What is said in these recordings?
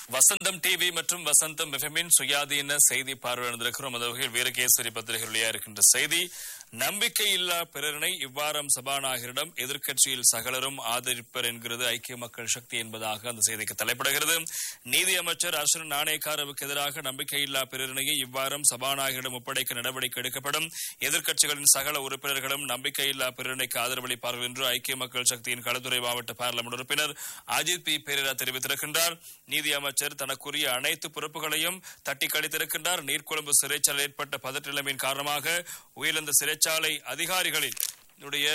வசந்தம் TV மற்றும் வசந்தம் எஃப்எம்மின் சுயாதீன செய்தி பார்வையிட்டிருக்கிறோம் அந்த வகையில் வீரகேசரி பத்திரிகை வெளியாக இருக்கின்ற செய்தி நம்பிக்கை இல்லா பிரேரணை இவ்வாரம் சபாநாயகரிடம் எதிர்க்கட்சியில் சகலரும் ஆதரிப்பர் என்கிறது ஐக்கிய மக்கள் சக்தி என்பதாக அந்த செய்திக்கு தலைப்படுகிறது நீதி அமைச்சர் அர்ஷன் நாணயக்காரவுக்கு எதிராக நம்பிக்கையில்லா பிரேரணையை இவ்வாரம் சபாநாயகரிடம் ஒப்படைக்க நடவடிக்கை எடுக்கப்படும் எதிர்க்கட்சிகளின் சகல உறுப்பினர்களும் நம்பிக்கையில்லா பிரேரணைக்கு ஆதரவளிப்பார்கள் என்று ஐக்கிய மக்கள் சக்தியின் களத்துறை மாவட்ட பார்லமெண்ட் உறுப்பினர் அஜித் பி பெரேரா தெரிவித்திருக்கின்றார் நீதி அமைச்சர் தனக்குரிய அனைத்து பொறுப்புகளையும் தட்டி கழித்திருக்கின்றார் நீர்கொழும்பு சிறைச்சாலை ஏற்பட்ட பதற்ற நிலைமையின் காரணமாக உயிரிழந்த சிறைச்சாலை அதிகாரிகளின் உடைய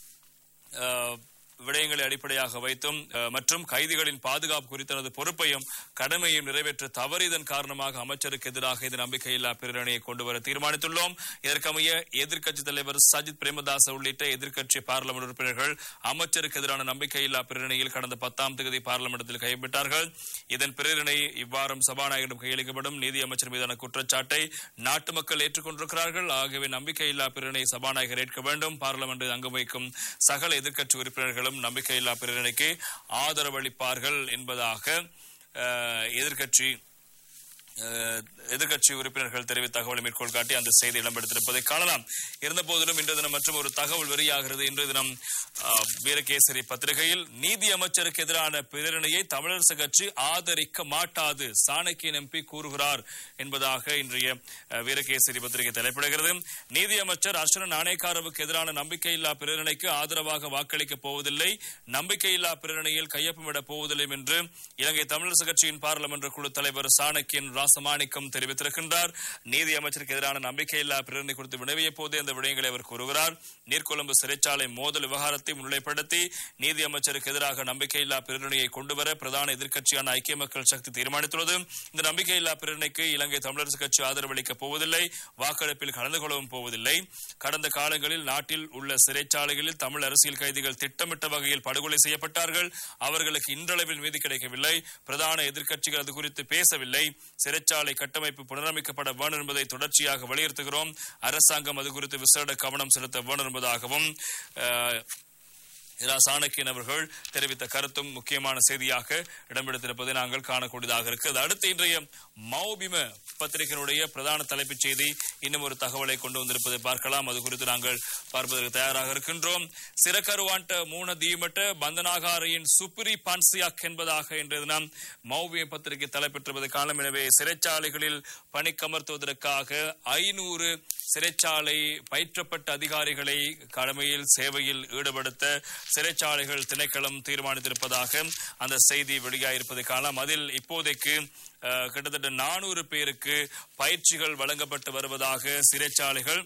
அஹ், விடயங்களை அடிப்படையாக வைத்தும் அஹ், மற்றும் கைதிகளின் பாதுகாப்பு குறித்த தனது பொறுப்பையும் கடமையும் நிறைவேற்ற தவறியதன் காரணமாக அமைச்சருக்கு எதிராக இந்த நம்பிக்கையில்லா பிரேரணையை கொண்டு வர தீர்மானித்துள்ளோம் இதற்கமைய எதிர்க்கட்சித் தலைவர் சஜித் பிரேமதாச உள்ளிட்ட எதிர்க்கட்சி பார்லமெண்ட் உறுப்பினர்கள் அமைச்சருக்கு எதிரான நம்பிக்கையில்லா பிரேரணையில் கடந்த பத்தாம் தேதி பார்லமெண்டத்தில் கைவிட்டார்கள் இதன் பிரேரணை இவ்வாரம் சபாநாயகரிடம் கையளிக்கப்படும் நீதி அமைச்சர் மீதான குற்றச்சாட்டை நாட்டு மக்கள் ஏற்றுக்கொண்டிருக்கிறார்கள் ஆகவே நம்பிக்கையில்லா பிரேரணை சபாநாயகர் ஏற்க வேண்டும் பார்லமெண்டில் அங்கம் வைக்கும் சகல எதிர்க்கட்சி உறுப்பினர்களும் நம்பிக்கையில்லா பிரேரணைக்கு ஆதரவளிப்பார்கள் என்பதாக அஹ், எதிர்க்கட்சி அஹ், எதிர்க்கட்சி உறுப்பினர்கள் தெரிவித்த தகவலை மேற்கோள் காட்டி அந்த செய்தி இடம்பெடுத்திருப்பதை காணலாம் இருந்த போதிலும் இன்று தினம் மற்றும் ஒரு தகவல் வெளியாகிறது இன்று தினம் அஹ், வீரகேசரி பத்திரிகையில் நீதி அமைச்சருக்கு எதிரான பிரேரணையை தமிழரசு கட்சி ஆதரிக்க மாட்டாது சாணக்கியன் எம்பி கூறுகிறார் என்பதாக இன்றைய அஹ், வீரகேசரி பத்திரிகை தலைப்பிடுகிறது நீதி அமைச்சர் அர்ச்சன நாணயக்காரவுக்கு எதிரான நம்பிக்கையில்லா பிரேரணைக்கு ஆதரவாக வாக்களிக்கப் போவதில்லை நம்பிக்கையில்லா பிரேரணையில் கையொப்பமிடப் போவதில்லை என்று இலங்கை தமிழரசு கட்சியின் பாராளுமன்ற குழு தலைவர் சாணக்கியன் ராசமாணிக்கம் தெரிவித்திருக்கின்றார் நீதி அமைச்சருக்கு எதிரான நம்பிக்கையில்லா பிரேரணை குறித்து வினவிய போதே அந்த விடயங்களை அவர் கூறுகிறார் நீர்கொழும்பு சிறைச்சாலை மோதல் விவகாரத்தை முன்னிலைப்படுத்தி நீதி அமைச்சருக்கு எதிராக நம்பிக்கையில்லா பிரேரணையை கொண்டுவர பிரதான எதிர்க்கட்சியான ஐக்கிய மக்கள் சக்தி தீர்மானித்துள்ளது இந்த நம்பிக்கையில்லா பிரேரணைக்கு இலங்கை தமிழரசு கட்சி ஆதரவளிக்கப் போவதில்லை வாக்கெடுப்பில் கலந்து கொள்ளவும் போவதில்லை கடந்த காலங்களில் நாட்டில் உள்ள சிறைச்சாலைகளில் தமிழ் அரசியல் கைதிகள் திட்டமிட்ட வகையில் படுகொலை செய்யப்பட்டார்கள் அவர்களுக்கு இன்றளவில் நீதி கிடைக்கவில்லை பிரதான எதிர்க்கட்சிகள் அது குறித்து பேசவில்லை சிறைச்சாலை கட்டமைப்பு புனரமைக்கப்பட வேண்டும் என்பதை தொடர்ச்சியாக வலியுறுத்துகிறோம் அரசாங்கம் அது குறித்து விசேட கவனம் செலுத்த வேண்டும் என்பதாகவும் அஹ், இரா சாணக்கியன் அவர்கள் தெரிவித்த கருத்தும் முக்கியமான செய்தியாக இடம்பெடுத்திருப்பதை நாங்கள் காணக்கூடியதாக இருக்கிறது அடுத்து இன்றைய மௌபிம பத்திரிகையினுடைய பிரதான தலைப்புச் செய்தி இன்னும் ஒரு தகவலை கொண்டு வந்திருப்பதை பார்க்கலாம் அது குறித்து நாங்கள் பார்ப்பதற்கு தயாராக இருக்கின்றோம் சிறக்கருவாண்ட மூன தீமட்ட பந்தனாகாரியின் சுப்ரி பான்சியாக் என்பதாக இன்றைய தினம் மௌபிம பத்திரிகை தலைப்பெற்றுவது காலம் எனவே சிறைச்சாலைகளில் பணிக்கமர்த்துவதற்காக ஐநூறு சிறைச்சாலை பயிற்றப்பட்ட அதிகாரிகளை கடமையில் சேவையில் ஈடுபடுத்த சிறைச்சாலைகள் திணைக்களம் தீர்மானித்திருப்பதாக அந்த செய்தி வெளியாயிருப்பதை காணலாம் அதில் இப்போதைக்கு அஹ், கிட்டத்தட்ட நானூறு பேருக்கு பயிற்சிகள் வழங்கப்பட்டு வருவதாக சிறைச்சாலைகள்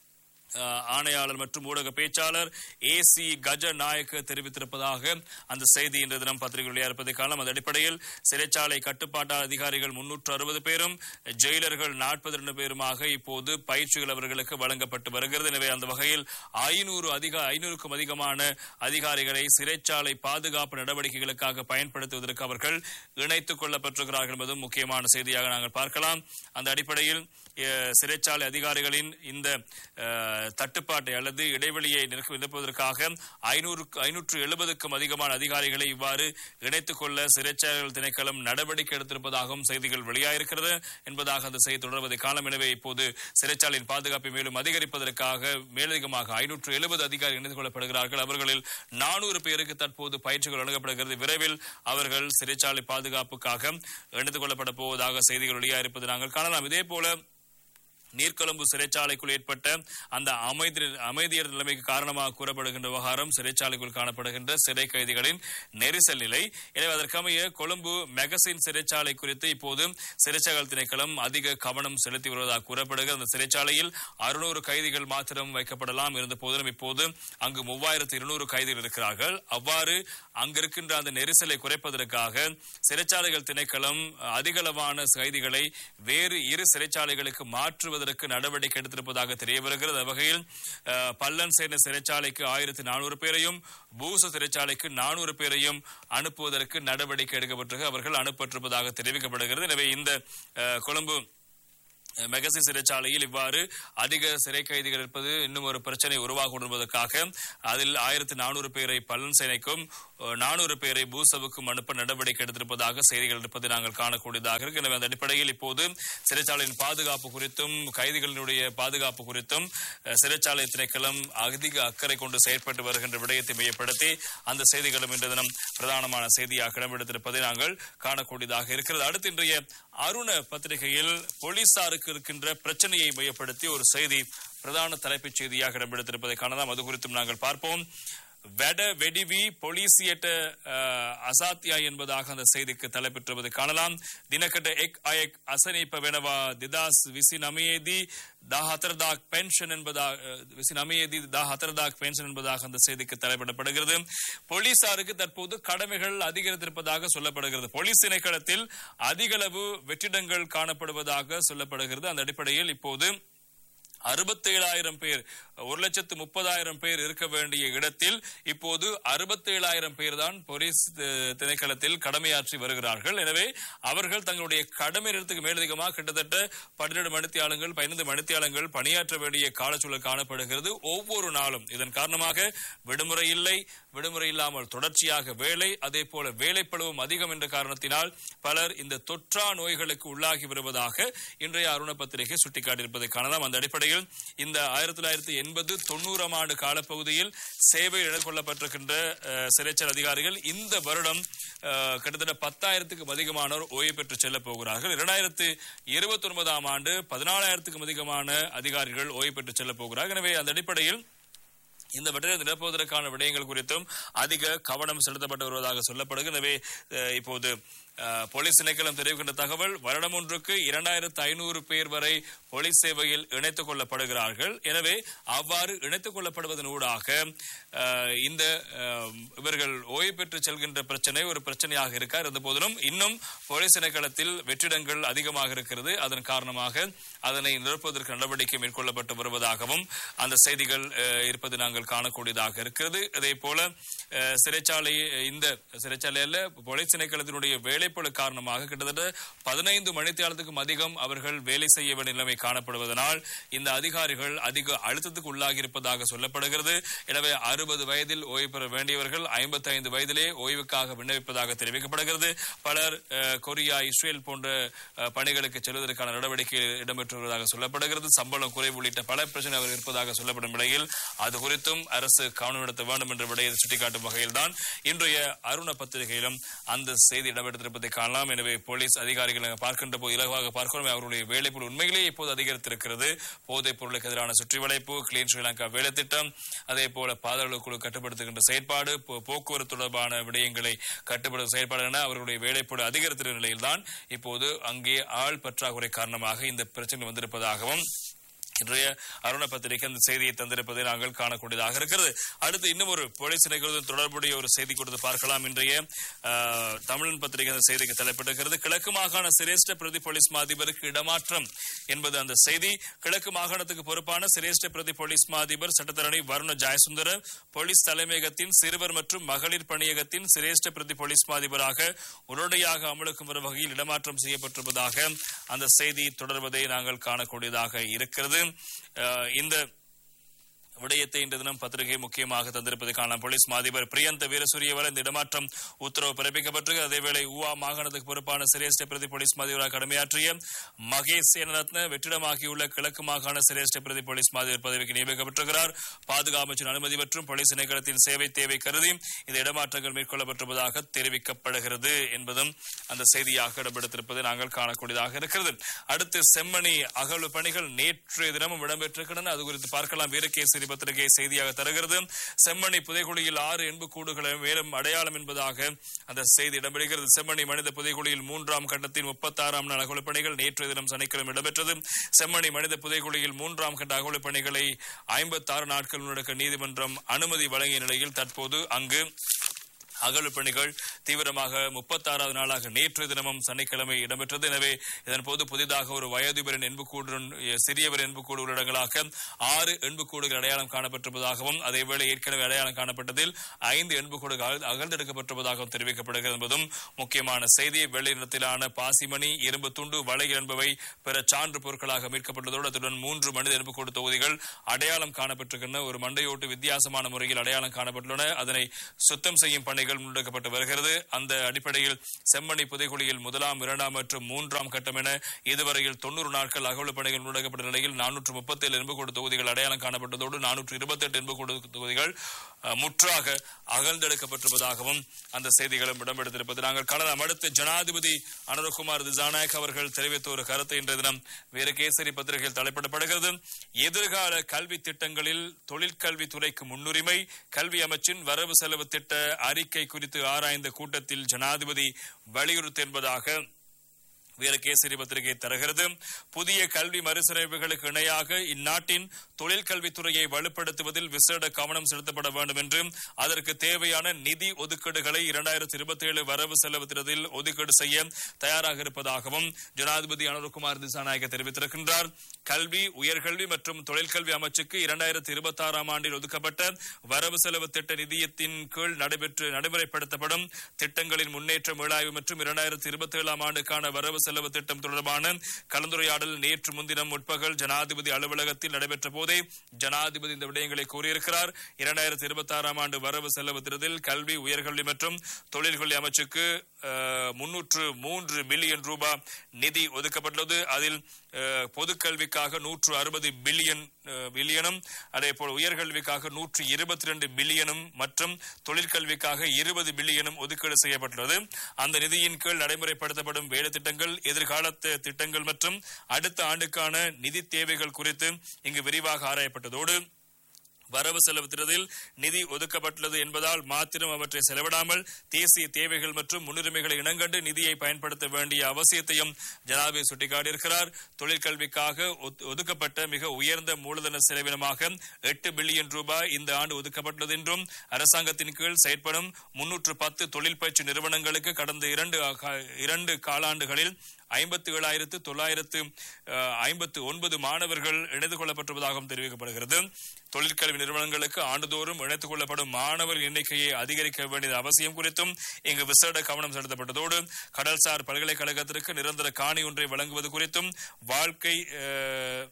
அஹ், ஆணையாளர் மற்றும் ஊடக பேச்சாளர் ஏ சி கஜ நாயக்க தெரிவித்திருப்பதாக அந்த செய்தி இன்று தினம் பத்திரிகை வெளியாயிருப்பதை காணலாம் அந்த அடிப்படையில் சிறைச்சாலை கட்டுப்பாட்டாளர் அதிகாரிகள் முன்னூற்று அறுபது பேரும் ஜெயிலர்கள் நாற்பத்தி ரெண்டு பேருமாக இப்போது பயிற்சிகள் அவர்களுக்கு வழங்கப்பட்டு வருகிறது எனவே அந்த வகையில் ஐநூறு அதிக ஐநூறுக்கும் அதிகமான அதிகாரிகளை சிறைச்சாலை பாதுகாப்பு நடவடிக்கைகளுக்காக பயன்படுத்துவதற்கு அவர்கள் இணைத்துக் கொள்ளப்பட்டிருக்கிறார்கள் என்பதும் முக்கியமான செய்தியாக நாங்கள் பார்க்கலாம் அந்த அடிப்படையில் அஹ், சிறைச்சாலை அதிகாரிகளின் இந்த அஹ், தட்டுப்பாட்டை அல்லது இடைவெளியை நிரப்ப- நிரப்புவதற்காக ஐநூறு ஐநூற்று எழுபதுக்கும் அதிகமான அதிகாரிகளை இவ்வாறு இணைத்துக் கொள்ள சிறைச்சாலைகள் திணைக்களம் நடவடிக்கை எடுத்திருப்பதாகவும் செய்திகள் வெளியாயிருக்கிறது என்பதாக அந்த செய்தி தொடர்வதை காலம் எனவே இப்போது சிறைச்சாலையின் பாதுகாப்பை மேலும் அதிகரிப்பதற்காக மேலதிகமாக ஐநூற்று எழுபது அதிகாரிகள் இணைத்துக் கொள்ளப்படுகிறார்கள் அவர்களில் நானூறு பேருக்கு தற்போது பயிற்சிகள் வழங்கப்படுகிறது விரைவில் அவர்கள் சிறைச்சாலை பாதுகாப்புக்காக இணைத்துக் கொள்ளப்பட போவதாக செய்திகள் வெளியாயிருப்பது நாங்கள் காணலாம் இதே போல நீர்கொழும்பு சிறைச்சாலைக்குள் ஏற்பட்ட அந்த அமைதி அமைதியர் நிலைமைக்கு காரணமாக கூறப்படுகின்ற விவகாரம் சிறைச்சாலைக்குள் காணப்படுகின்ற சிறை கைதிகளின் நெரிசல் நிலை எனவே அதற்கமைய கொழும்பு மெகசின் சிறைச்சாலை குறித்து இப்போது சிறைச்சாலை திணைக்களம் அதிக கவனம் செலுத்தி வருவதாக கூறப்படுகிறது அந்த சிறைச்சாலையில் அறுநூறு கைதிகள் மாத்திரம் வைக்கப்படலாம் இருந்த போதிலும் இப்போது அங்கு மூவாயிரத்து இருநூறு கைதிகள் இருக்கிறார்கள் அவ்வாறு அங்கிருக்கின்ற அந்த நெரிசலை குறைப்பதற்காக சிறைச்சாலைகள் திணைக்களம் அதிகளவான கைதிகளை வேறு இரு சிறைச்சாலைகளுக்கு மாற்றுவதற்கு நடவடிக்கை எடுத்திருப்பதாக தெரிய வருகிறது அந்த வகையில் அஹ், பல்லன் சேன சிறைச்சாலைக்கு ஆயிரத்தி நானூறு பேரையும் பூச சிறைச்சாலைக்கு நானூறு பேரையும் அனுப்புவதற்கு நடவடிக்கை எடுக்கப்பட்டிருக்கு அவர்கள் அனுப்பப்பட்டிருப்பதாக தெரிவிக்கப்படுகிறது எனவே இந்த அஹ், கொழும்பு மெகசி சிறைச்சாலையில் இவ்வாறு அதிக சிறை கைதிகள் இருப்பது இன்னும் ஒரு பிரச்சனை உருவாகும் என்பதற்காக அதில் ஆயிரத்தி நானூறு பேரை பலன் சேனைக்கும் நானூறு பேரை பூசவுக்கும் அனுப்ப நடவடிக்கை எடுத்திருப்பதாக செய்திகள் இருப்பதை நாங்கள் காணக்கூடியதாக இருக்கு எனவே அந்த அடிப்படையில் இப்போது சிறைச்சாலையின் பாதுகாப்பு குறித்தும் கைதிகளினுடைய பாதுகாப்பு குறித்தும் அஹ், சிறைச்சாலை திணைக்களம் அதிக அக்கறை கொண்டு செயற்பட்டு வருகின்ற விடயத்தை மையப்படுத்தி அந்த செய்திகளும் இன்று தினம் பிரதானமான செய்தியாக இடம்பெடுத்திருப்பதை நாங்கள் காணக்கூடியதாக இருக்கிறது அடுத்து இன்றைய அருண பத்திரிகையில் போலீசாருக்கு இருக்கின்ற பிரச்சனையை மையப்படுத்தி ஒரு செய்தி பிரதான தலைப்புச் செய்தியாக இடம்பெடுத்திருப்பதை காணலாம் அது குறித்தும் நாங்கள் பார்ப்போம் வெட வெடிவி பொலிசியட்ட அசாத்தியா என்பதாக அந்த செய்திக்கு தலைப்பெற்றுவதை காணலாம் தினக்கட்ட எக் அயக் அசனிப்ப வெனவா திதாஸ் விசி நமியேதி தா ஹத்தர்தாக் பென்ஷன் என்பதாக விசி நமியேதி தா ஹத்தர்தாக் பென்ஷன் என்பதாக அந்த செய்திக்கு தலைப்பிடப்படுகிறது போலீசாருக்கு தற்போது கடமைகள் அதிகரித்திருப்பதாக சொல்லப்படுகிறது போலீஸ் திணைக்களத்தில் அதிகளவு வெற்றிடங்கள் காணப்படுவதாக சொல்லப்படுகிறது அந்த அடிப்படையில் இப்போது அறுபத்தேழாயிரம் பேர் ஒரு லட்சத்து முப்பதாயிரம் பேர் இருக்க வேண்டிய இடத்தில் இப்போது அறுபத்தேழாயிரம் பேர் தான் போலீஸ் அஹ், திணைக்களத்தில் கடமையாற்றி வருகிறார்கள் எனவே அவர்கள் தங்களுடைய கடமை நேரத்துக்கு மேலதிகமாக கிட்டத்தட்ட பன்னிரண்டு மணித்தியாளங்கள் பதினைந்து மணித்தியாளங்கள் பணியாற்ற வேண்டிய காலச்சூழல் காணப்படுகிறது ஒவ்வொரு நாளும் இதன் காரணமாக விடுமுறை இல்லை விடுமுறை இல்லாமல் தொடர்ச்சியாக வேலை அதே போல வேலைப்பளவும் அதிகம் என்ற காரணத்தினால் பலர் இந்த தொற்றா நோய்களுக்கு உள்ளாகி வருவதாக இன்றைய அருண பத்திரிகை சுட்டிக்காட்டியிருப்பதை காணலாம் அந்த அடிப்படையில் இந்த ஆயிரத்தி தொள்ளாயிரத்தி எண்பது தொண்ணூறாம் ஆண்டு காலப்பகுதியில் சேவையில் எடுத்துக்கொள்ளப்பட்டிருக்கின்ற அஹ், சிறைச்சாலை அதிகாரிகள் இந்த வருடம் அஹ், கிட்டத்தட்ட பத்தாயிரத்துக்கும் அதிகமானோர் ஓய்வு பெற்று செல்ல போகிறார்கள் இரண்டாயிரத்து இருபத்தி ஒன்பதாம் ஆண்டு பதினாலாயிரத்துக்கும் அதிகமான அதிகாரிகள் ஓய்வு பெற்று செல்ல போகிறார்கள் எனவே அந்த அடிப்படையில் இந்த வெற்றியை நிரப்புவதற்கான விடயங்கள் குறித்தும் அதிக கவனம் செலுத்தப்பட்டு வருவதாக சொல்லப்படுகிறது எனவே அஹ், இப்போது அஹ், போலீஸ் திணைக்களம் தெரிவிக்கின்ற தகவல் வருடம் ஒன்றுக்கு இரண்டாயிரத்து ஐநூறு பேர் வரை போலீஸ் சேவையில் இணைத்துக் கொள்ளப்படுகிறார்கள் எனவே அவ்வாறு இணைத்துக் கொள்ளப்படுவதன் ஊடாக அஹ், இந்த அஹ், இவர்கள் ஓய்வு பெற்று செல்கின்ற பிரச்சனை ஒரு பிரச்சனையாக இருக்கா இருந்த போதிலும் இன்னும் போலீஸ் திணைக்களத்தில் வெற்றிடங்கள் அதிகமாக இருக்கிறது அதன் காரணமாக அதனை நிரப்புவதற்கு நடவடிக்கை மேற்கொள்ளப்பட்டு வருவதாகவும் அந்த செய்திகள் அஹ், இருப்பது நாங்கள் காணக்கூடியதாக இருக்கிறது அதே போல அஹ், சிறைச்சாலை இந்த சிறைச்சாலை அல்ல போலீஸ் திணைக்களத்தினுடைய வேலைப்பளு காரணமாக கிட்டத்தட்ட பதினைந்து மணித்தியாலத்துக்கும் அதிகம் அவர்கள் வேலை செய்ய வேண்டிய நிலைமை காணப்படுவதனால் இந்த அதிகாரிகள் அதிக அழுத்தத்துக்கு உள்ளாகி இருப்பதாக சொல்லப்படுகிறது எனவே அறுபது வயதில் ஓய்வு பெற வேண்டியவர்கள் ஐம்பத்தி ஐந்து வயதிலே ஓய்வுக்காக விண்ணப்பிப்பதாக தெரிவிக்கப்படுகிறது பலர் அஹ், கொரியா இஸ்ரேல் போன்ற அஹ், பணிகளுக்கு செல்வதற்கான நடவடிக்கை இடம்பெற்று வருவதாக சொல்லப்படுகிறது சம்பளம் குறைவு உள்ளிட்ட பல பிரச்சனை அவர் இருப்பதாக சொல்லப்படும் நிலையில் அது குறித்தும் அரசு கவனம் எடுத்த வேண்டும் என்ற விடையை சுட்டிக்காட்டும் வகையில்தான் இன்றைய அருண பத்திரிகையிலும் அந்த செய்தி இடம்பெற்றிருப்பதை காணலாம் எனவே போலீஸ் அதிகாரிகள் நாங்கள் பார்க்கின்ற போது இலகுவாக பார்க்கிறோம் அவருடைய வேலைப்பொருள் உண்மையிலேயே இப்போது அதிகரித்திருக்கிறது போதைப் பொருளுக்கு எதிரான சுற்றி வளைப்பு கிளீன் ஸ்ரீலங்கா வேலை திட்டம் அதே போல பாதாள குழு கட்டுப்படுத்துகின்ற செயற்பாடு போ- போக்குவரத்து தொடர்பான விடயங்களை கட்டுப்படுத்தும் செயற்பாடு என அவர்களுடைய வேலைப்பொருள் அதிகரித்திருக்கிற நிலையில்தான் இப்போது அங்கே ஆள் பற்றாக்குறை காரணமாக இந்த பிரச்சனை வந்திருப்பதாகவும் இன்றைய அருண பத்திரிகை அந்த செய்தியை தந்திருப்பதை நாங்கள் காணக்கூடியதாக இருக்கிறது அடுத்து இன்னும் ஒரு போலீஸ் நிகழ்வுடன் தொடர்புடைய ஒரு செய்தி கொடுத்து பார்க்கலாம் இன்றைய ஆஹ், தமிழன் பத்திரிகை அந்த செய்திக்கு தலைப்பிட்டிருக்கிறது கிழக்கு மாகாண சிரேஷ்ட பிரதி போலீஸ் மா அதிபருக்கு இடமாற்றம் என்பது அந்த செய்தி கிழக்கு மாகாணத்துக்கு பொறுப்பான சிரேஷ்ட பிரதி போலீஸ் மா அதிபர் சட்டத்தரணி வருண ஜெயசுந்தர போலீஸ் தலைமையகத்தின் சிறுவர் மற்றும் மகளிர் பணியகத்தின் சிரேஷ்ட பிரதி போலீஸ் மா அதிபராக உடனடியாக அமலுக்கும் வரும் வகையில் இடமாற்றம் செய்யப்பட்டிருப்பதாக அந்த செய்தி தொடர்வதை நாங்கள் காணக்கூடியதாக இருக்கிறது அஹ், இந்த விடயத்தை இன்று தினம் பத்திரிகை முக்கியமாக தந்திருப்பதை காணலாம் போலீஸ் மாதிபர் பிரியந்த வீரசூரியவர் இந்த இடமாற்றம் உத்தரவு பிறப்பிக்கப்பட்டிருக்கு அதேவேளை ஊவா மாகாணத்துக்கு பொறுப்பான சிரேஷ்ட பிரதி போலீஸ் மாதிபராக கடமையாற்றிய மகேஷ் சேனரத்ன வெற்றிடமாகியுள்ள கிழக்கு மாகாண சிரேஷ்ட பிரதி போலீஸ் மாதிபர் பதவிக்கு நியமிக்கப்பட்டிருக்கிறார் பாதுகாப்பு அமைச்சின் அனுமதி மற்றும் போலீஸ் திணைக்களத்தின் சேவை தேவை கருதி இந்த இடமாற்றங்கள் மேற்கொள்ளப்பட்டிருப்பதாக தெரிவிக்கப்படுகிறது என்பதும் அந்த செய்தியாக இடம்பெடுத்திருப்பதை நாங்கள் காணக்கூடியதாக இருக்கிறது அடுத்து செம்மணி அகழ்வு பணிகள் நேற்றைய தினமும் இடம்பெற்றிருக்கின்றன அது குறித்து பார்க்கலாம் வீரகேசரி பத்திரிகை செய்தியாக தருகிறது செம்மணி புதைகுழியில் ஆறு எண்புக்கூடுகளை மேலும் அடையாளம் என்பதாக அந்த செய்தி இடம்பெறுகிறது செம்மணி மனித புதைகுழியில் மூன்றாம் கட்டத்தின் முப்பத்தாறாம் நாள் அகழ்வு பணிகள் நேற்றைய தினம் சனிக்கிழமை இடம்பெற்றது செம்மணி மனித புதைகுழியில் மூன்றாம் கட்ட அகழ்வு பணிகளை ஐம்பத்தாறு நாட்கள் நடக்க நீதிமன்றம் அனுமதி வழங்கிய நிலையில் தற்போது அங்கு அகழ்வு பணிகள் தீவிரமாக முப்பத்தாறாவது நாளாக நேற்று தினமும் சனிக்கிழமை இடம்பெற்றது எனவே இதன் போது புதிதாக ஒரு வயோதிபரின் எண்புக்கூடுடன் சிறியவர் எண்புக்கூடு உள்ளடங்களாக ஆறு எண்புக்கூடுகள் அடையாளம் காணப்பட்டிருப்பதாகவும் அதேவேளை ஏற்கனவே அடையாளம் காணப்பட்டதில் ஐந்து எண்புக்கூடுகள் அகழ்- அகழ்ந்தெடுக்கப்பட்டிருப்பதாகவும் தெரிவிக்கப்படுகிறது என்பதும் முக்கியமான செய்தி வெள்ளை நிறத்திலான பாசிமணி இரும்பு துண்டு வளையல் என்பவை பிற சான்று பொருட்களாக மீட்கப்பட்டதோடு அத்துடன் மூன்று மனித எண்புக்கூடு தொகுதிகள் அடையாளம் காணப்பட்டிருக்கின்றன ஒரு மண்டையோட்டு வித்தியாசமான முறையில் அடையாளம் காணப்பட்டுள்ளன அதனை சுத்தம் செய்யும் பணிகள் முன்னெடுக்கப்பட்டு வருகிறது அந்த அடிப்படையில் செம்மணி புதைகுழியில் முதலாம் இரண்டாம் மற்றும் மூன்றாம் கட்டம் என இதுவரையில் தொண்ணூறு நாட்கள் அகவல் பணிகள் முன்னெடுக்கப்பட்ட நிலையில் நானூற்று முப்பத்தேழு எண்புக்கூடு தொகுதிகள் அடையாளம் காணப்பட்டதோடு நானூற்று இருபத்தெட்டு எண்புக்கூடு தொகுதிகள் அஹ், முற்றாக அகழ்ந்தெடுக்கப்பட்டிருப்பதாகவும் அந்த செய்திகளும் இடம்பெடுத்திருப்பது நாங்கள் காணலாம் அடுத்து ஜனாதிபதி அனுரகுமார் திசாநாயக் அவர்கள் தெரிவித்த ஒரு கருத்து இன்றைய தினம் வீரகேசரி பத்திரிகையில் தலைப்பிடப்படுகிறது எதிர்கால கல்வி திட்டங்களில் தொழிற்கல்வித்துறைக்கு முன்னுரிமை கல்வி அமைச்சின் வரவு செலவு திட்ட அறிக்கை குறித்து ஆராய்ந்த கூட்டத்தில் ஜனாதிபதி வலியுறுத்தி என்பதாக வீரகேசரி பத்திரிகை தருகிறது புதிய கல்வி மறுசீரமைப்புகளுக்கு இணையாக இந்நாட்டின் தொழிற்கல்வித்துறையை வலுப்படுத்துவதில் விசேட கவனம் செலுத்தப்பட வேண்டும் என்று அதற்கு தேவையான நிதி ஒதுக்கீடுகளை இரண்டாயிரத்தி இருபத்தி ஏழு வரவு செலவு திட்டத்தில் ஒதுக்கீடு செய்ய தயாராக இருப்பதாகவும் ஜனாதிபதி அனுர்குமார் திசாநாயக தெரிவித்திருக்கின்றார் கல்வி உயர்கல்வி மற்றும் தொழிற்கல்வி அமைச்சுக்கு இரண்டாயிரத்தி இருபத்தி ஆறாம் ஆண்டில் ஒதுக்கப்பட்ட வரவு செலவு திட்ட நிதியத்தின் கீழ் நடைபெற்று நடைமுறைப்படுத்தப்படும் திட்டங்களின் முன்னேற்ற மீளாய்வு மற்றும் இரண்டாயிரத்தி இருபத்தி ஏழாம் ஆண்டுக்கான வரவு செலவு திட்டம் தொடர்பான கலந்துரையாடல் நேற்று முன்தினம் முற்பகல் ஜனாதிபதி அலுவலகத்தில் நடைபெற்ற போதே ஜனாதிபதி இந்த விடயங்களை கூறியிருக்கிறார் இரண்டாயிரத்தி இருபத்தி ஆறாம் ஆண்டு வரவு செலவு திட்டத்தில் கல்வி உயர்கல்வி மற்றும் தொழில்கல்வி அமைச்சுக்கு அஹ், முன்னூற்று மூன்று பில்லியன் ரூபாய் நிதி ஒதுக்கப்பட்டுள்ளது அதில் அஹ், பொதுக்கல்விக்காக நூற்று அறுபது பில்லியன் அஹ், பில்லியனும் அதே போல் உயர்கல்விக்காக நூற்று இருபத்தி ரெண்டு பில்லியனும் மற்றும் தொழிற்கல்விக்காக இருபது பில்லியனும் ஒதுக்கீடு செய்யப்பட்டுள்ளது அந்த நிதியின் கீழ் நடைமுறைப்படுத்தப்படும் வேலை திட்டங்கள் எதிர்கால தி- திட்டங்கள் மற்றும் அடுத்த ஆண்டுக்கான நிதி தேவைகள் குறித்து இங்கு விரிவாக ஆராயப்பட்டதோடு வரவு செலவு திட்டத்தில் நிதி ஒதுக்கப்பட்டுள்ளது என்பதால் மாத்திரம் அவற்றை செலவிடாமல் தேசிய தேவைகள் மற்றும் முன்னுரிமைகளை இனங்கண்டு நிதியை பயன்படுத்த வேண்டிய அவசியத்தையும் ஜனாதிபதி சுட்டிக்காட்டியிருக்கிறார் தொழிற்கல்விக்காக ஒத்- ஒதுக்கப்பட்ட மிக உயர்ந்த மூலதன செலவினமாக எட்டு பில்லியன் ரூபாய் இந்த ஆண்டு ஒதுக்கப்பட்டுள்ளது என்றும் அரசாங்கத்தின் கீழ் செயற்படும் முன்னூற்று பத்து தொழில் பயிற்சி நிறுவனங்களுக்கு கடந்த இரண்டு கா- இரண்டு காலாண்டுகளில் ஐம்பத்தி ஏழாயிரத்து தொள்ளாயிரத்து ஐம்பத்து ஒன்பது மாணவர்கள் இணைத்துக் கொள்ளப்பட்டிருப்பதாகவும் தெரிவிக்கப்படுகிறது தொழிற்கல்வி நிறுவனங்களுக்கு ஆண்டுதோறும் இணைத்துக் கொள்ளப்படும் மாணவர் எண்ணிக்கையை அதிகரிக்க வேண்டியது அவசியம் குறித்தும் இங்கு விசேட கவனம் செலுத்தப்பட்டதோடு கடல்சார் பல்கலைக்கழகத்திற்கு நிரந்தர காணி ஒன்றை வழங்குவது குறித்தும் வாழ்க்கை அஹ்,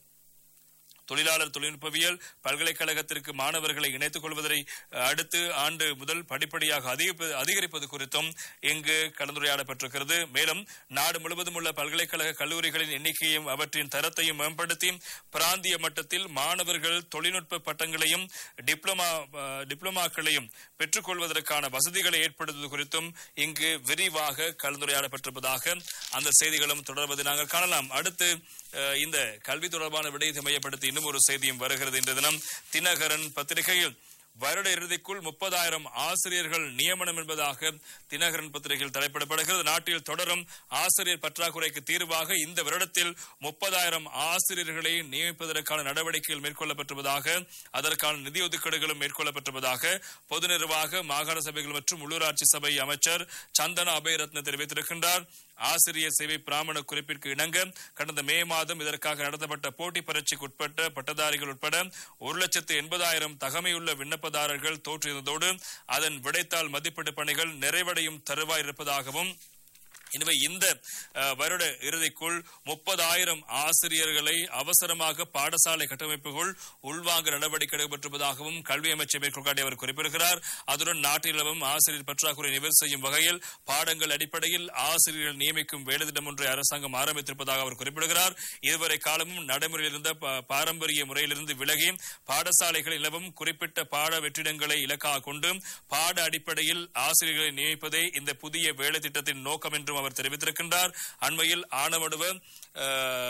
தொழிலாளர் தொழில்நுட்பவியல் பல்கலைக்கழகத்திற்கு மாணவர்களை இணைத்துக் கொள்வதை அஹ், அடுத்து ஆண்டு முதல் படிப்படியாக அதிகரிப்பது அதிகரிப்பது குறித்தும் இங்கு கலந்துரையாடப்பட்டிருக்கிறது மேலும் நாடு முழுவதும் உள்ள பல்கலைக்கழக கல்லூரிகளின் எண்ணிக்கையும் அவற்றின் தரத்தையும் மேம்படுத்தி பிராந்திய மட்டத்தில் மாணவர்கள் தொழில்நுட்ப பட்டங்களையும் டிப்ளமா அஹ், டிப்ளமாக்களையும் பெற்றுக்கொள்வதற்கான வசதிகளை ஏற்படுத்துவது குறித்தும் இங்கு விரிவாக கலந்துரையாடப்பட்டிருப்பதாக அந்த செய்திகளும் தொடர்வதை நாங்கள் காணலாம் அடுத்து அஹ், இந்த கல்வி தொடர்பான விடயத்தை மையப்படுத்தி இன்னும் ஒரு செய்தியும் வருகிறது இன்று தினம் தினகரன் பத்திரிகையில் வருட இறுதிக்குள் முப்பதாயிரம் ஆசிரியர்கள் நியமனம் என்பதாக தினகரன் பத்திரிகையில் தலைப்பிடப்படுகிறது நாட்டில் தொடரும் ஆசிரியர் பற்றாக்குறைக்கு தீர்வாக இந்த வருடத்தில் முப்பதாயிரம் ஆசிரியர்களை நியமிப்பதற்கான நடவடிக்கைகள் மேற்கொள்ளப்பட்டிருப்பதாக அதற்கான நிதி ஒதுக்கீடுகளும் மேற்கொள்ளப்பட்டிருப்பதாக பொது நிர்வாக மாகாண சபைகள் மற்றும் உள்ளூராட்சி சபை அமைச்சர் சந்தன அபயரத்ன தெரிவித்திருக்கின்றார் ஆசிரியர் சேவை பிராமண குறிப்பிற்கு இணங்க கடந்த மே மாதம் இதற்காக நடத்தப்பட்ட போட்டி பரீட்சைக்கு உட்பட்ட பட்டதாரிகள் உட்பட ஒரு லட்சத்து எண்பதாயிரம் தகமையுள்ள விண்ணப்பதாரர்கள் தோற்றியிருந்ததோடு அதன் விடைத்தாள் மதிப்பீட்டு பணிகள் நிறைவடையும் தருவாய் இருப்பதாகவும் எனவே இந்த அஹ், வருட இறுதிக்குள் முப்பதாயிரம் ஆசிரியர்களை அவசரமாக பாடசாலை கட்டமைப்புகள் உள்வாங்க நடவடிக்கை எடுக்கப்பட்டிருப்பதாகவும் கல்வி அமைச்சர் மேற்கொள்காட்டி அவர் குறிப்பிடுகிறார் அதுடன் நாட்டில் நிலவும் ஆசிரியர் பற்றாக்குறை நிவர்த்தி செய்யும் வகையில் பாடங்கள் அடிப்படையில் ஆசிரியர்கள் நியமிக்கும் வேலைத்திட்டம் ஒன்றை அரசாங்கம் ஆரம்பித்திருப்பதாக அவர் குறிப்பிடுகிறார் இதுவரை காலமும் நடைமுறையில் இருந்த ப- பாரம்பரிய முறையிலிருந்து விலகி பாடசாலைகளில் நிலவும் குறிப்பிட்ட பாட வெற்றிடங்களை இலக்காக கொண்டு பாட அடிப்படையில் ஆசிரியர்களை நியமிப்பதே இந்த புதிய வேலை திட்டத்தின் நோக்கம் என்றும் அவர் தெரிவித்திருக்கின்றார் அண்மையில் ஆணவடுவ அஹ்,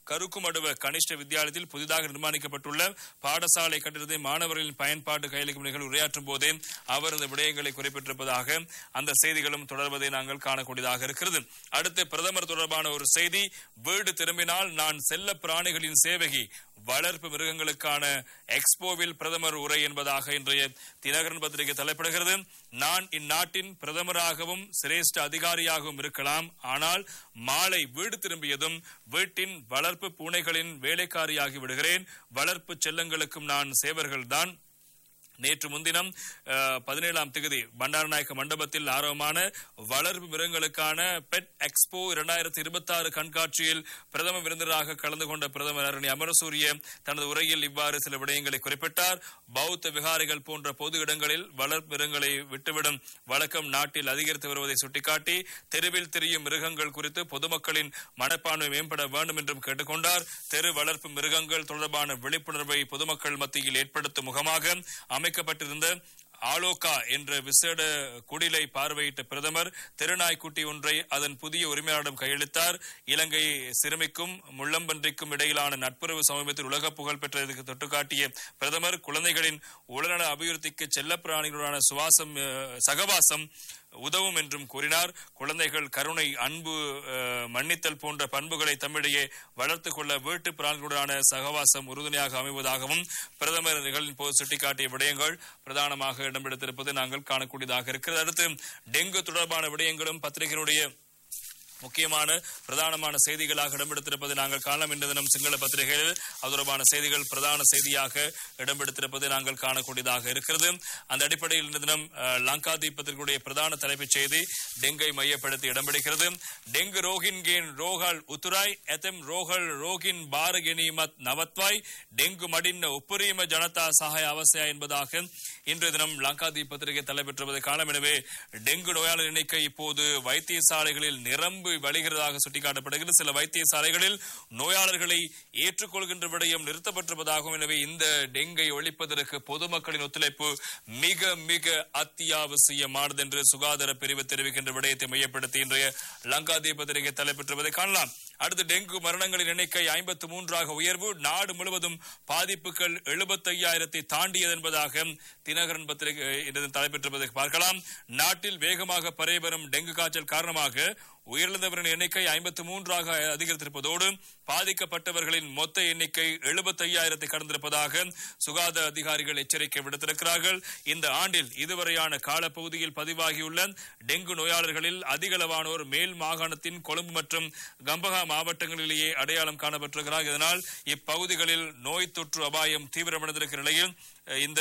கருக்குமடுவ கனிஷ்ட வித்தியாலயத்தில் புதிதாக நிர்மாணிக்கப்பட்டுள்ள பாடசாலை கட்டிடத்தை மாணவர்களின் பயன்பாட்டு கையளிக்கும் நிகழ்வு உரையாற்றும் போதே அவர் இந்த விடயங்களை குறிப்பிட்டிருப்பதாக அந்த செய்திகளும் தொடர்வதை நாங்கள் காணக்கூடியதாக இருக்கிறது அடுத்து பிரதமர் தொடர்பான ஒரு செய்தி வீடு திரும்பினால் நான் செல்ல பிராணிகளின் சேவகி வளர்ப்பு மிருகங்களுக்கான எக்ஸ்போவில் பிரதமர் உரை என்பதாக இன்றைய தினகரன் பத்திரிகை தலைப்படுகிறது நான் இந்நாட்டின் பிரதமராகவும் சிரேஷ்ட அதிகாரியாகவும் இருக்கலாம் ஆனால் மாலை வீடு திரும்பியதும் வீட்டின் வளர்ப்பு பூனைகளின் வேலைக்காரியாகி விடுகிறேன் வளர்ப்பு செல்லங்களுக்கும் நான் சேவர்கள்தான் நேற்று முன்தினம் அஹ், பதினேழாம் திகதி பண்டாரநாயக்க மண்டபத்தில் ஆரம்பமான வளர்ப்பு மிருகங்களுக்கான பெட் எக்ஸ்போ இரண்டாயிரத்தி இருபத்தி ஆறு கண்காட்சியில் பிரதம விருந்தினராக கலந்து கொண்ட பிரதமர் அருணி அமரசூரிய தனது உரையில் இவ்வாறு சில விடயங்களை குறிப்பிட்டார் பௌத்த விகாரிகள் போன்ற பொது இடங்களில் வளர்ப்பு மிருகங்களை விட்டுவிடும் வழக்கம் நாட்டில் அதிகரித்து வருவதை சுட்டிக்காட்டி தெருவில் திரியும் மிருகங்கள் குறித்து பொதுமக்களின் மனப்பான்மை மேம்பட வேண்டும் என்றும் கேட்டுக்கொண்டார் தெரு வளர்ப்பு மிருகங்கள் தொடர்பான விழிப்புணர்வை பொதுமக்கள் மத்தியில் ஏற்படுத்தும் முகமாக அமைக்கப்பட்டிருந்த ஆலோகா என்ற விசேட குடிலை பார்வையிட்ட பிரதமர் தெருநாய்க்குட்டி ஒன்றை அதன் புதிய உரிமையாளரிடம் கையளித்தார் இலங்கை சிறுமிக்கும் முள்ளம்பன்றிக்கும் இடையிலான நட்புறவு சமீபத்தில் உலக புகழ் பெற்றதற்கு தொட்டுக்காட்டிய பிரதமர் குழந்தைகளின் உடல்நல அபிவிருத்திக்கு செல்லப்பிராணிகளுடான சுவாசம் அஹ், சகவாசம் உதவும் என்றும் கூறினார் குழந்தைகள் கருணை அன்பு அஹ், மன்னித்தல் போன்ற பண்புகளை தம்மிடையே வளர்த்துக் கொள்ள வீட்டு பிராணிகளுடனான சகவாசம் உறுதுணையாக அமைவதாகவும் பிரதமர் நிகழ்வின் போது சுட்டிக்காட்டிய விடயங்கள் பிரதானமாக இடம்பெடுத்திருப்பது நாங்கள் காணக்கூடியதாக இருக்கிறது அடுத்து டெங்கு தொடர்பான விடயங்களும் பத்திரிகையினுடைய முக்கியமான பிரதானமான செய்திகளாக இடம்பெடுத்திருப்பதை நாங்கள் காணலாம் இன்று தினம் சிங்கள பத்திரிகைகளில் அது தொடர்பான செய்திகள் பிரதான செய்தியாக இடம்பெடுத்திருப்பதை நாங்கள் காணக்கூடியதாக இருக்கிறது அந்த அடிப்படையில் இன்று தினம் அஹ், லங்கா தீபத்திற்குடைய பிரதான தலைப்புச் செய்தி டெங்கை மையப்படுத்தி இடம்பெடுக்கிறது டெங்கு ரோகின் கேன் ரோகால் உத்துராய் எதம் ரோகல் ரோகின் பாரகெனிமத் நவத்வாய் டெங்கு மடின்ன உப்புரீம ஜனதா சகாய அவசியா என்பதாக இன்று தினம் லங்கா தீபத்திரிகை தலைப்பெற்றுவதை காணலாம் எனவே டெங்கு நோயாளர் எண்ணிக்கை இப்போது வைத்தியசாலைகளில் நிரம்பி வழிகிறதாக சுட்டிக்காட்டப்படுகிறது சில வைத்தியசாலைகளில் நோயாளர்களை ஏற்றுக்கொள்கின்ற விடயம் நிறுத்தப்பட்டிருப்பதாகவும் எனவே இந்த டெங்கை ஒழிப்பதற்கு பொதுமக்களின் ஒத்துழைப்பு மிக மிக அத்தியாவசியமானது என்று சுகாதார பிரிவு தெரிவிக்கின்ற விடயத்தை மையப்படுத்தி இன்றைய லங்கா தீபத்திரிகை தலைப்பெற்றுவதை காணலாம் அடுத்து டெங்கு மரணங்களின் எண்ணிக்கை ஐம்பத்து மூன்றாக உயர்வு நாடு முழுவதும் பாதிப்புகள் எழுபத்தையாயிரத்தை தாண்டியது என்பதாக தினகரன் பத்திரிகை இன்று தலைப்பெற்றிருப்பதை பார்க்கலாம் நாட்டில் வேகமாக பரவி வரும் டெங்கு காய்ச்சல் காரணமாக உயிரிழந்தவரின் எண்ணிக்கை ஐம்பத்து மூன்றாக அதிகரித்திருப்பதோடு பாதிக்கப்பட்டவர்களின் மொத்த எண்ணிக்கை எழுபத்தையாயிரத்தை கடந்திருப்பதாக சுகாதார அதிகாரிகள் எச்சரிக்கை விடுத்திருக்கிறார்கள் இந்த ஆண்டில் இதுவரையான காலப்பகுதியில் பதிவாகியுள்ள டெங்கு நோயாளர்களில் அதிகளவானோர் மேல் மாகாணத்தின் கொழும்பு மற்றும் கம்பகா மாவட்டங்களிலேயே அடையாளம் காணப்பட்டிருக்கிறார் இதனால் இப்பகுதிகளில் நோய் தொற்று அபாயம் தீவிரமடைந்திருக்கிற நிலையில் அஹ், இந்த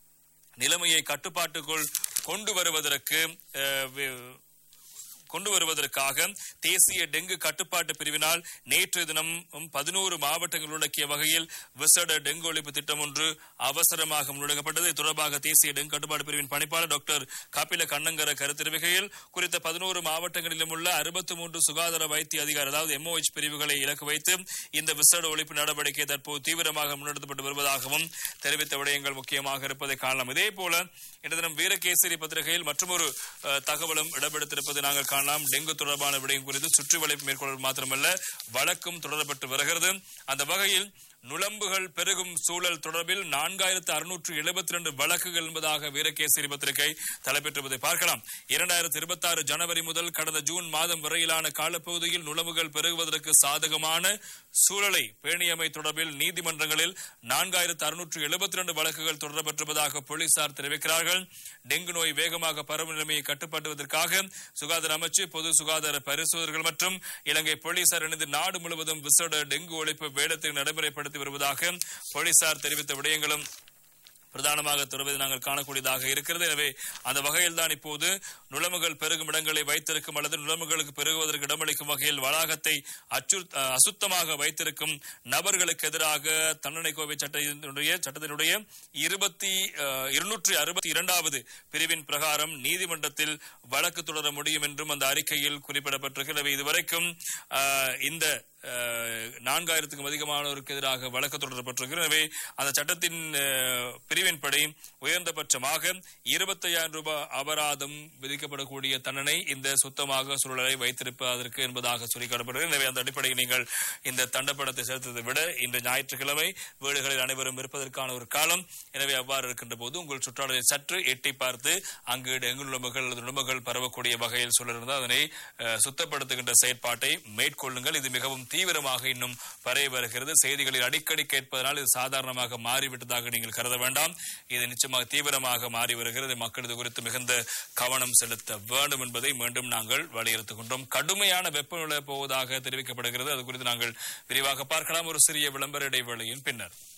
நிலைமையை கட்டுப்பாட்டுக்குள் கொண்டு வருவதற்கு அஹ், வி- கொண்டு வருவதற்காக தேசிய டெங்கு கட்டுப்பாட்டு பிரிவினால் நேற்று தினம் பதினோரு மாவட்டங்கள் உள்ளடக்கிய வகையில் விசேட டெங்கு ஒழிப்பு திட்டம் ஒன்று அவசரமாக முன்னெடுக்கப்பட்டது இது தொடர்பாக தேசிய டெங்கு கட்டுப்பாட்டு பிரிவின் பணிப்பாளர் டாக்டர் கபில கண்ணங்கர கருத்தெரிவிக்கையில் குறித்த பதினோரு மாவட்டங்களிலும் உள்ள அறுபத்தி மூன்று சுகாதார வைத்திய அதிகாரி அதாவது எம்ஓஎச் பிரிவுகளை இலக்கு வைத்து இந்த விசேட ஒழிப்பு நடவடிக்கை தற்போது தீவிரமாக முன்னெடுக்கப்பட்டு வருவதாகவும் தெரிவித்த விடயங்கள் முக்கியமாக இருப்பதை காணலாம் இதே போல இன்று தினம் வீரகேசரி பத்திரிகையில் மற்றொரு அஹ், தகவலும் இடம்பெடுத்திருப்பதை நாங்கள் காணலாம் டெங்கு தொடர்பான விடயம் குறித்து சுற்றி வளைப்பு மேற்கொள்வது மாத்திரமல்ல வழக்கும் தொடரப்பட்டு வருகிறது அந்த வகையில் நுளம்புகள் பெருகும் சூழல் தொடர்பில் நான்காயிரத்து அறுநூற்று எழுபத்தி ரெண்டு வழக்குகள் என்பதாக வீரகேசரி பத்திரிகை தலைப்பெற்றுவதை பார்க்கலாம் இரண்டாயிரத்தி இருபத்தி ஆறு ஜனவரி முதல் கடந்த ஜூன் மாதம் வரையிலான காலப்பகுதியில் நுளம்புகள் பெருகுவதற்கு சாதகமான சூழலை பேணியமை தொடர்பில் நீதிமன்றங்களில் நான்காயிரத்து அறுநூற்று எழுபத்தி ரெண்டு வழக்குகள் தொடரப்பட்டிருப்பதாக போலீசார் தெரிவிக்கிறார்கள் டெங்கு நோய் வேகமாக பரவும் நிலைமையை கட்டுப்படுத்துவதற்காக சுகாதார அமைச்சு பொது சுகாதார பரிசோதகர்கள் மற்றும் இலங்கை போலீசார் இணைந்து நாடு முழுவதும் விசேட டெங்கு ஒழிப்பு வேடத்தை நடைமுறைப்படுத்தி வருவதாக போலீசார் தெரிவித்த விடயங்களும் பிரதானமாக தொடர்வதை நாங்கள் காணக்கூடியதாக இருக்கிறது எனவே அந்த வகையில் தான் இப்போது நுழம்புகள் பெருகும் இடங்களை வைத்திருக்கும் அல்லது நுழம்புகளுக்கு பெருகுவதற்கு இடமளிக்கும் வகையில் வளாகத்தை அச்சுறு அஹ், அசுத்தமாக வைத்திருக்கும் நபர்களுக்கு எதிராக தண்டனை கோவை சட்டத்தினுடைய சட்டத்தினுடைய இருபத்தி அஹ், இருநூற்றி அறுபத்தி இரண்டாவது பிரிவின் பிரகாரம் நீதிமன்றத்தில் வழக்கு தொடர முடியும் என்றும் அந்த அறிக்கையில் குறிப்பிடப்பட்டிருக்கிறது எனவே இதுவரைக்கும் அஹ், இந்த அஹ், நான்காயிரத்துக்கும் அதிகமானோருக்கு எதிராக வழக்கு தொடரப்பட்டிருக்கிறது எனவே அந்த சட்டத்தின் அஹ், பிரிவின்படி உயர்ந்தபட்சமாக இருபத்தையாயிரம் ரூபாய் அபராதம் விதிக்கப்படக்கூடிய தண்டனை இந்த சுத்தமாக சூழலை வைத்திருப்பதற்கு என்பதாக சொல்லிக்காட்டப்படுகிறது எனவே அந்த அடிப்படையில் நீங்கள் இந்த தண்டப்படத்தை செலுத்துவதை விட இன்று ஞாயிற்றுக்கிழமை வீடுகளில் அனைவரும் இருப்பதற்கான ஒரு காலம் எனவே அவ்வாறு இருக்கின்ற போது உங்கள் சுற்றாடலை சற்று எட்டி பார்த்து அங்கு டெங்கு நுழம்புகள் அல்லது நுழம்புகள் பரவக்கூடிய வகையில் சொல்லிருந்தால் அதனை அஹ், சுத்தப்படுத்துகின்ற செயற்பாட்டை மேற்கொள்ளுங்கள் இது மிகவும் தீவிரமாக இன்னும் பரவி வருகிறது செய்திகளில் அடிக்கடி கேட்பதனால் இது சாதாரணமாக மாறிவிட்டதாக நீங்கள் கருத வேண்டாம் இது நிச்சயமாக தீவிரமாக மாறி வருகிறது மக்கள் இது குறித்து மிகுந்த கவனம் செலுத்த வேண்டும் என்பதை மீண்டும் நாங்கள் வலியுறுத்துகின்றோம் கடுமையான வெப்பநிலை போவதாக தெரிவிக்கப்படுகிறது அது குறித்து நாங்கள் விரிவாக பார்க்கலாம் ஒரு சிறிய விளம்பர இடைவேளையின் பின்னர்